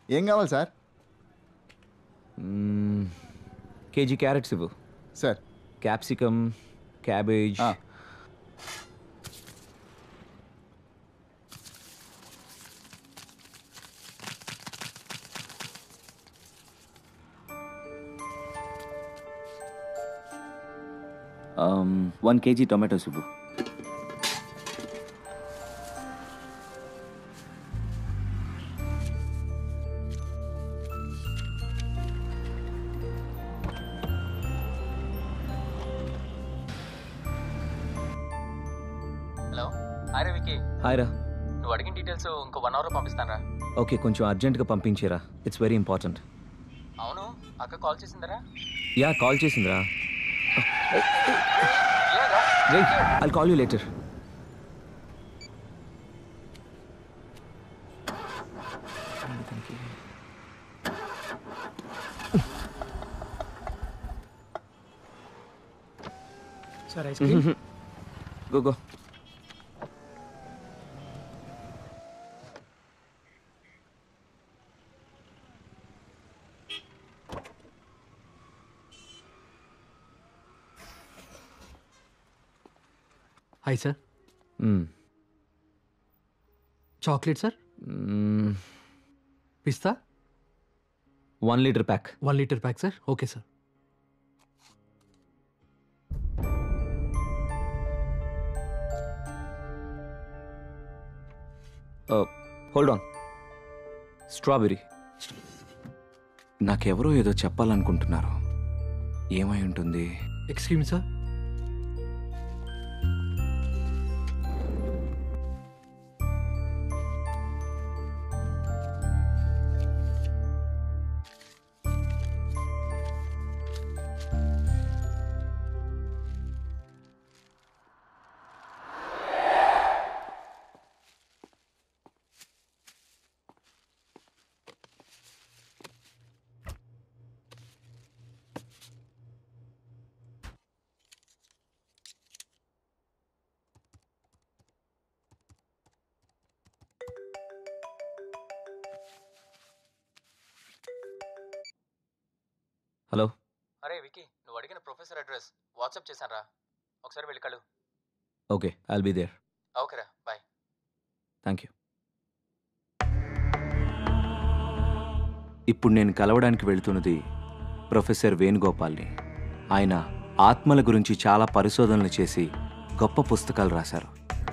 ఏం కావాలి sir KG carrots ఇవ్వు సార్ క్యాప్సికమ్ క్యాబేజ్ ఆ. వన్ కేజీ టొమాటోస్ ఇవ్వు హలో హాయ్ వికీ హాయ్ రా నువ్వు అడిగిన డీటెయిల్స్ ఇంకో వన్ అవర్లో పంపిస్తానరా ఓకే కొంచెం అర్జెంటుగా పంపించేరా ఇట్స్ వెరీ ఇంపార్టెంట్ అవును అక్క కాల్ చేసిందరా యా కాల్ చేసిందిరా wait I'll call you later sir ice cream go go hi sir chocolate sir పిస్తా one litre pack one litre pack sir okay sir hold on strawberry నాకెవరో ఏదో చెప్పాలనుకుంటున్నారు ఏమై ఉంటుంది ఎక్స్క్యూమ్ సార్ హలో అరే Vicky నువ్వు అడిగిన ప్రొఫెసర్ అడ్రస్ వాట్సాప్ చేశానరా ఒకసారి వెళ్ళి కలు ఓకే ఐల్ బీ దేర్ ఓకేరా బాయ్ థ్యాంక్ యూ ఇప్పుడు నేను కలవడానికి వెళ్తున్నది ప్రొఫెసర్ వేణుగోపాల్ని ఆయన ఆత్మల గురించి చాలా పరిశోధనలు చేసి గొప్ప పుస్తకాలు రాశారు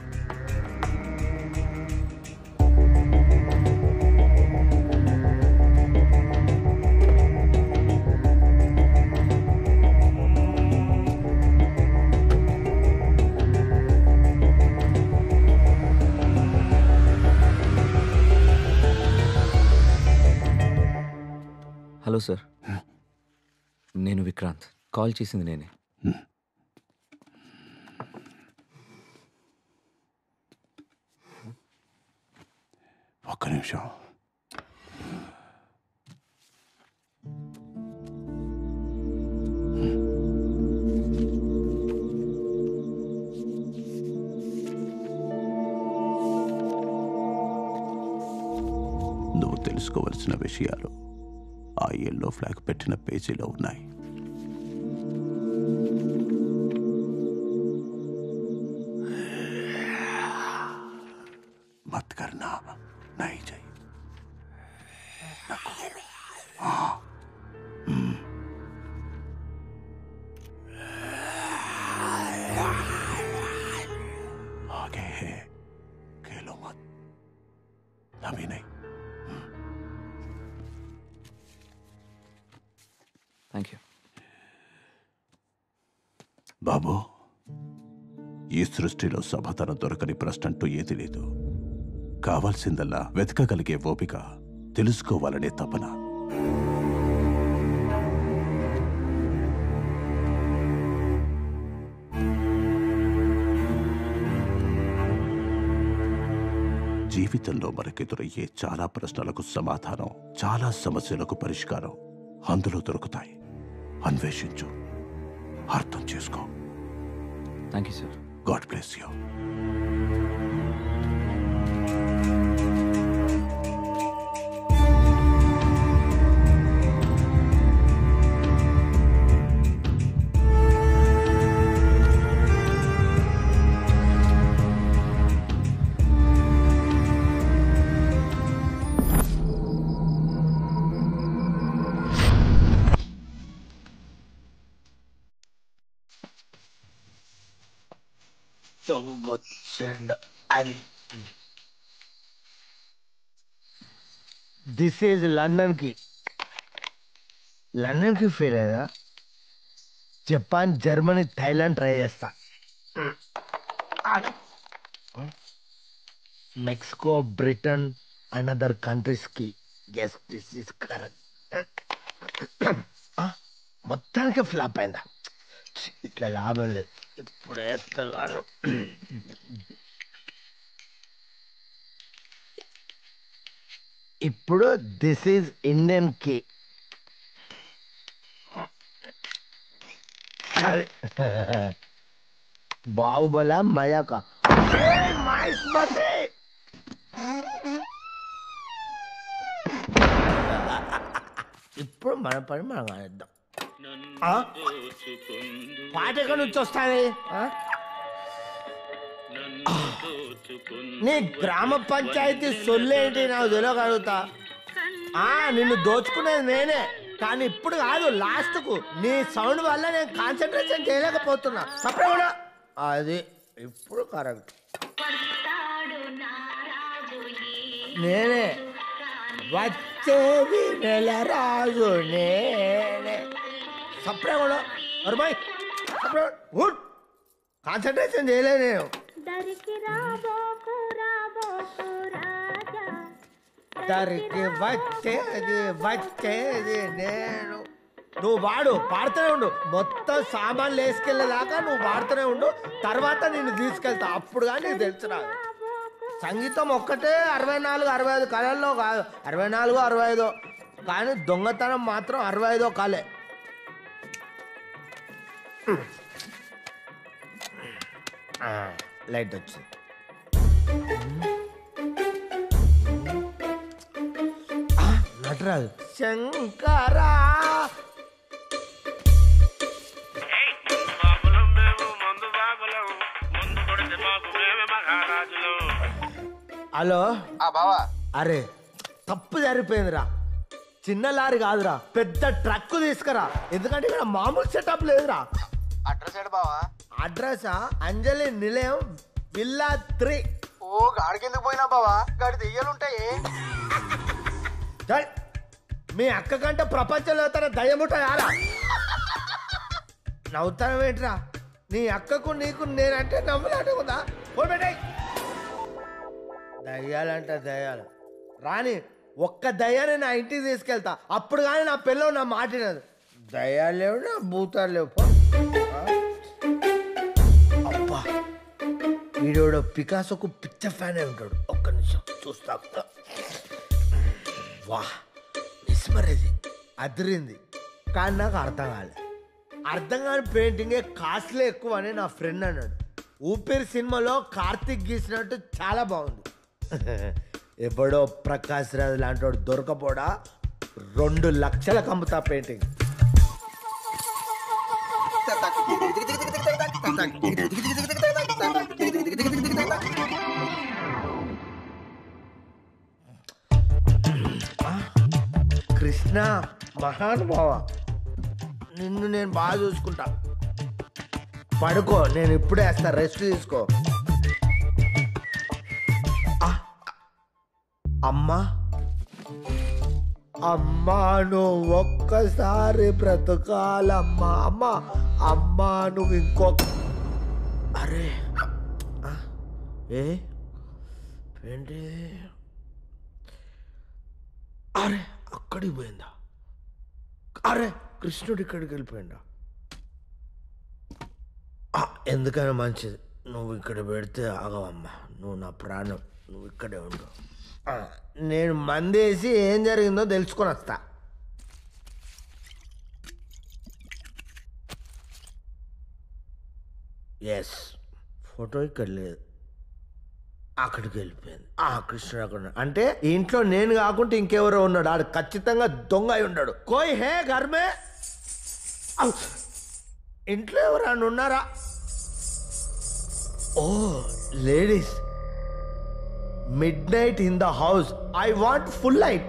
హలో సార్ నేను విక్రాంత్ కాల్ చేసింది నేనే ఒక్క నిమిషం నువ్వు తెలుసుకోవలసిన విషయాలు ఆ ఎల్లో ఫ్లాగ్ పెట్టిన పేజీలో ఉన్నాయి मत करना नहीं चाहिए हाँ हम्म। आगे है खेलो मत अभी नहीं థ్యాంక్ యూ బాబు ఈ సృష్టిలో సమాధానం దొరకని ప్రశ్న అంటూ ఏది లేదు కావాల్సిందల్లా వెతకగలిగే ఓపిక తెలుసుకోవాలనే తపన జీవితంలో మనకెదురయ్యే చాలా ప్రశ్నలకు సమాధానం చాలా సమస్యలకు పరిష్కారం అందులో దొరుకుతాయి అన్వేషించు అర్థం చేసుకో thank you sir God bless you దొంగొచ్చిండు అని దిస్ ఈజ్ లండన్ కి లండన్ కి ఫెయిల్ అయ్యా జపాన్ జర్మనీ థైలాండ్ ట్రై చేస్తా Mexico Britain and other countries కి గెస్ దిస్ ఇస్ కరెక్ట్ మొత్తానికి ఫ్లాప్ అయిందా ఇట్లా లాభం లేదు ఇప్పుడు వేస్తాను ఇప్పుడు దిస్ ఈజ్ ఇండియన్ కి బాహుబల మయాక ఇప్పుడు మన పని మనం ఆడేద్దాం ఆ? పాట ఎక్కడి నుంచి వస్తుంది ఆ? నీ గ్రామ పంచాయతీ సొల్లేంటి నాకు తెలియగలుగుతా ఆ నిన్ను దోచుకునేది నేనే కానీ ఇప్పుడు కాదు లాస్ట్ కు నీ సౌండ్ వల్ల నేను కాన్సన్ట్రేషన్ చేయలేకపోతున్నా తప్పే కూడా అది ఇప్పుడు కరెక్ట్ నేనే వచ్చేది నెల రాజు నేనే సప్రే కూడా అరుమాయ్ సప్రే గుడ్ కాన్సన్ట్రేషన్ చేయలేదు నేను దరికి రాబోకు రాబోకు రాజా దరికి వచ్చేది వచ్చేది నేను నువ్వు వాడు పాడుతూనే ఉండు మొత్తం సామాన్లు వేసుకెళ్ళేదాకా నువ్వు పాడుతూనే ఉండు తర్వాత నిన్ను తీసుకెళ్తా అప్పుడు కానీ నీకు తెలుసు రాదు సంగీతం ఒక్కటే అరవై నాలుగు అరవై ఐదు కళల్లో కాదు అరవై నాలుగు అరవై ఐదు కానీ దొంగతనం మాత్రం అరవై ఐదో కళే ఆ, లైట్ వచ్చింది ఆ, నటరాజు శంకరా హలో ఆ బావా అరే తప్పు జరిగిపోయిందిరా చిన్న లారీ కాదురా పెద్ద ట్రక్ తీసుకురా ఎందుకంటే ఇక్కడ మామూలు సెటప్ లేదురా అడ్రస్ ఏడు బావా అడ్రస్ అంజలి నిలయం విల్లా త్రీ ఓ గాడికి ఎందుకు పోయినా బావా గాడి దెయ్యాలుంటాయి చల్. మీ అక్క కంటే ప్రపంచంలో తన దయ్యముట యారా నవ్వుతానం ఏంట్రా నీ అక్కకు నీకు నేనంటే నవ్వులాట ఉందా ఫోన్ పెట్టాయి దయ్యాలంట దయ్యాలు రాని ఒక్క దయ్యాన్ని నా ఇంటికి తీసుకెళ్తా అప్పుడు కానీ నా పిల్లలు నా మాట వినదు దయ్యాలు లేవు నా భూతాలు లేవు పో. ఆ? అబ్బా వీడోడు పికాసోకు పిచ్చ ఫ్యాన్ అయి ఉంటాడు ఒక్క నిమిషం చూస్తా వా విస్మరేది అదిరింది కానీ నాకు అర్థం కాలే అర్థం కాని పెయింటింగే కాస్ట్లీ ఎక్కువ అని నా ఫ్రెండ్ అన్నాడు ఊపిరి సినిమాలో కార్తిక్ గీసినట్టు చాలా బాగుంది ఎప్పుడో ప్రకాష్ రాజ్ లాంటి వాడు దొరకపోడా రెండు లక్షలకు అమ్ముతా పెయింటింగ్ కృష్ణ మహానుభావ నిన్ను నేను బాగా చూసుకుంటా పడుకో నేను ఇప్పుడే వేస్తా రెస్ట్ తీసుకో ఆ, అమ్మా అమ్మా నువ్వు ఒక్కసారి బ్రతకాలమ్మా అమ్మా అమ్మా నువ్వు ఇంకొక అరే ఆ, ఏ ఏంటి అరే అక్కడికి పోయిందా అరే కృష్ణుడు ఇక్కడికి వెళ్ళిపోయిందా ఆ, ఎందుకైనా మంచిది నువ్వు ఇక్కడ పెడితే ఆగవమ్మా నువ్వు నా ప్రాణం నువ్వు ఇక్కడే ఉండు ఆ, నేను మందేసి ఏం జరిగిందో తెలుసుకొని వస్తా ఎస్ ఫోటో ఇక్కడ లేదు అక్కడికి వెళ్ళిపోయింది ఆ కృష్ణుడు అక్కడ ఉన్నాడు. అంటే ఈ ఇంట్లో నేను కాకుంటే ఇంకెవరో ఉన్నాడు ఆడు ఖచ్చితంగా దొంగ అయి ఉన్నాడు కోయ్ హే గర్మే ఔ! ఇంట్లో ఎవరైనా ఉన్నారా oh ladies midnight in the house I want full light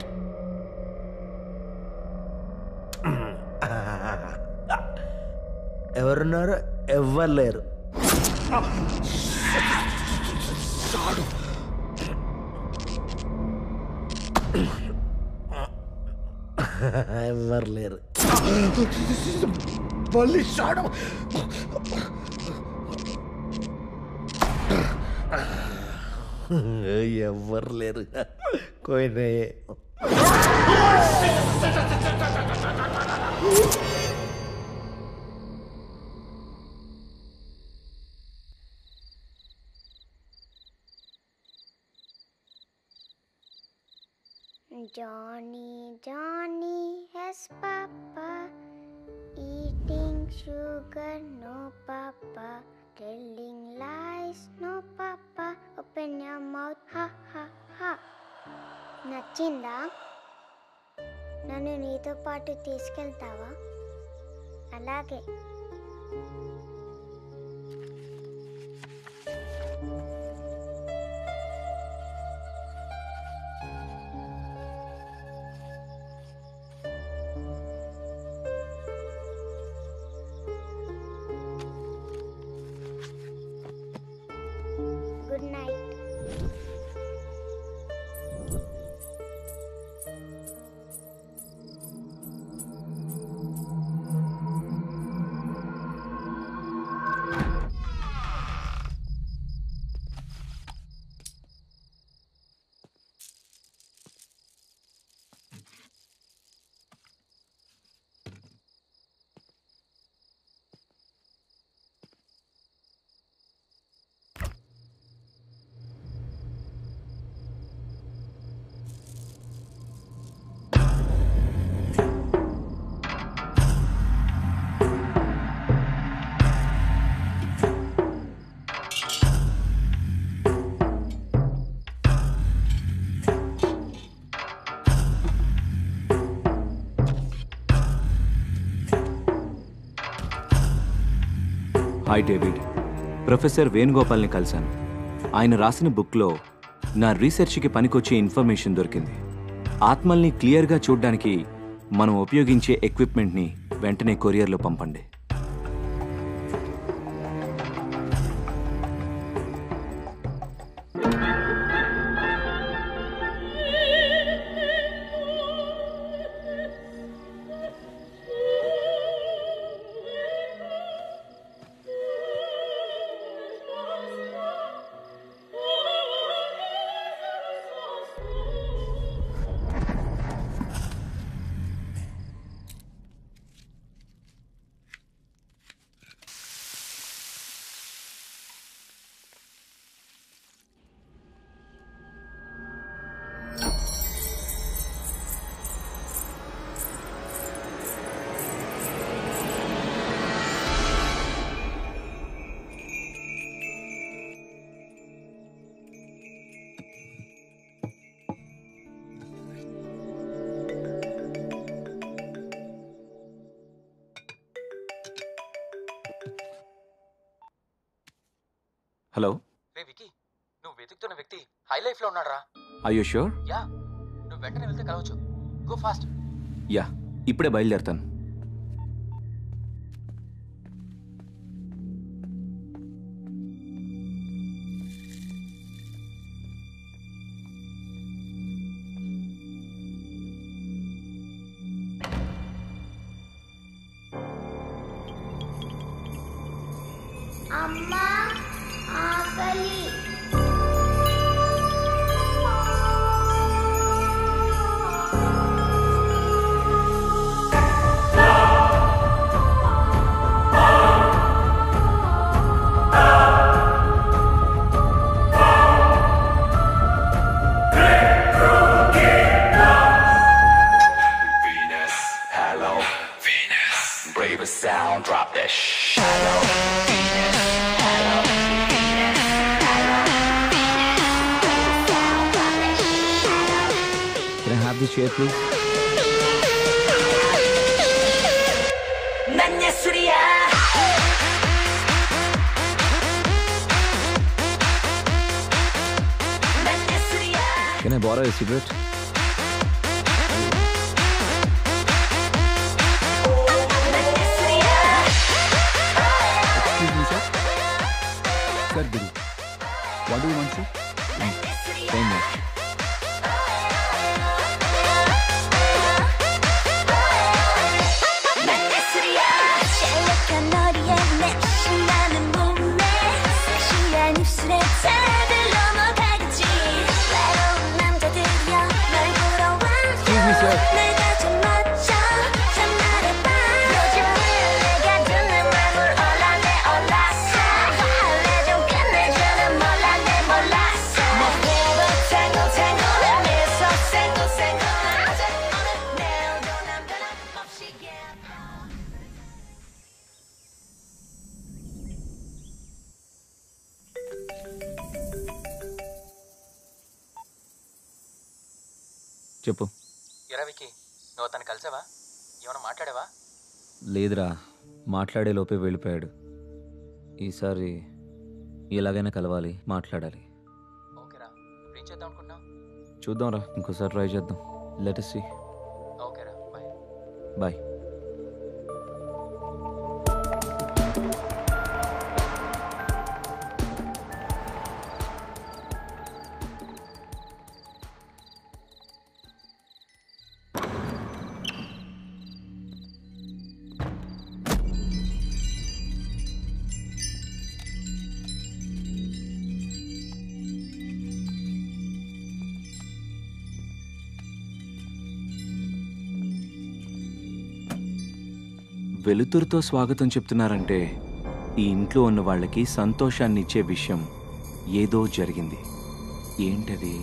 ఎవరున్నారు ఎవ్వరు లేరు ఎవరు లేరు బలిశాడు ఎవరు లేరు కోయినాయే Johnny, Johnny has papa. Eating sugar, no papa. Telling lies, no papa. Open your mouth, ha ha ha. నచ్చిందా నన్ను నీతో పాటు తీసుకెళ్తావా అలాగే good night hi David professor వేణుగోపాల్ని కలిశాను ఆయన రాసిన బుక్లో నా రీసెర్చ్కి పనికొచ్చే ఇన్ఫర్మేషన్ దొరికింది ఆత్మల్ని క్లియర్గా చూడడానికి మనం ఉపయోగించే ఎక్విప్మెంట్ని వెంటనే కొరియర్లో పంపండి హలో రే వికీ నువ్వు వెతుకుతున్న వ్యక్తి హై లైఫ్ లో ఉన్నాడు రా ఐ యూ ష్యూర్ యా నువ్వు వెంటనే వెళ్తే కలవచ్చు గో ఫాస్ట్ యా ఇప్పుడే బయలుదేరుతాను అమ్మా ఆకలి Venus, hello, Venus. Brave sound, drop that shallow. Venus, hello, Venus, hello, Can I have this chair, please? 난 예술이야. 난 예술이야. Can I borrow a cigarette? 난 예술이야. Excuse me, sir. Sir, Guru. What do you want, sir? Same here. చెప్పు ఇరవికి నువ్వు అతను కలిసావా ఏమైనా మాట్లాడావా లేదురా మాట్లాడే లోపే వెళ్ళిపోయాడు ఈసారి ఎలాగైనా కలవాలి మాట్లాడాలి ఓకేరా ఇప్పుడు ఏం చేద్దాం అనుకుంటున్నావు చూద్దాంరా ఇంకోసారి ట్రై చేద్దాం లెటస్ సి ఓకేరా బాయ్ బాయ్ వెలుతురుతో స్వాగతం చెప్తున్నారంటే ఈ ఇంట్లో ఉన్న వాళ్ళకి సంతోషాన్ని ఇచ్చే విషయం ఏదో జరిగింది ఏంటది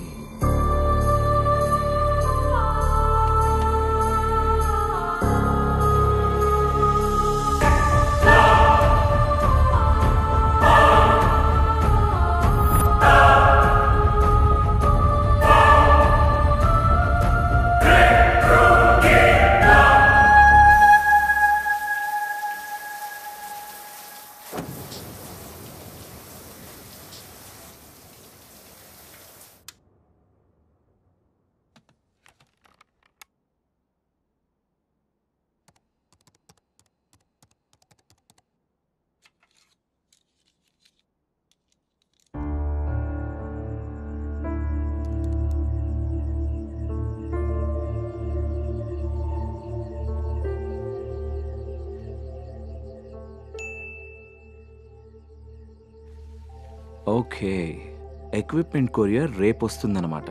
ఓకే ఎక్విప్మెంట్ కొరియర్ రేపు వస్తుందన్నమాట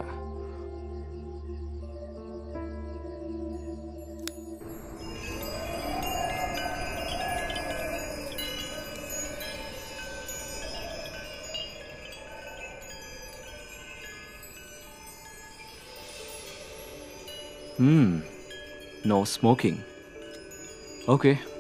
నో స్మోకింగ్ ఓకే